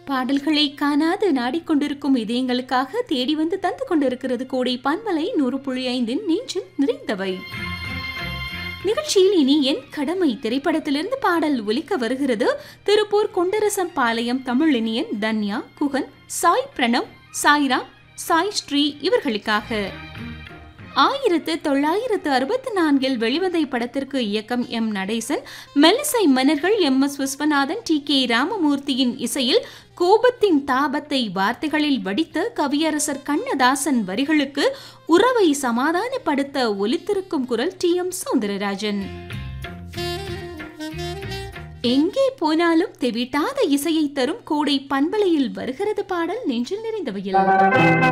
பாடல்களை காணாது நாடிக்கொண்டிருக்கும் இதயங்களுக்காக தேடி வந்து தந்து கொண்டிருக்கிறது கோடை பன்மலை நூறு புள்ளி ஐந்தின் நெஞ்சில் நிறைந்தவை நிகழ்ச்சியில் இனி என் கடமை திரைப்படத்திலிருந்து பாடல் ஒலிக்க வருகிறது திருப்பூர் கொண்டரசம் பாளையம் தமிழினியன் தன்யா குகன் சாய் பிரணவ் சாய்ராம் சாய் ஸ்ரீ இவர்களுக்காக ஆயிரத்து தொள்ளாயிரத்து அறுபத்தி நான்கில் வெளிவந்த இப்படத்திற்கு இயக்கம் எம் நடேசன் மெல்லிசை மன்னர்கள் M S Viswanathan T K ராமமூர்த்தியின் இசையில் கோபத்தின் தாபத்தை வார்த்தைகளில் வடித்த கவியரசர் கண்ணதாசன் வரிகளுக்கு உறவை சமாதானப்படுத்த ஒலித்திருக்கும் குரல் டி எம் சௌந்தரராஜன் எங்கே போனாலும் தெவிட்டாத இசையை தரும் கோடை பண்பலையில் வருகிறது பாடல் நெஞ்சில் நிறைந்தவையில்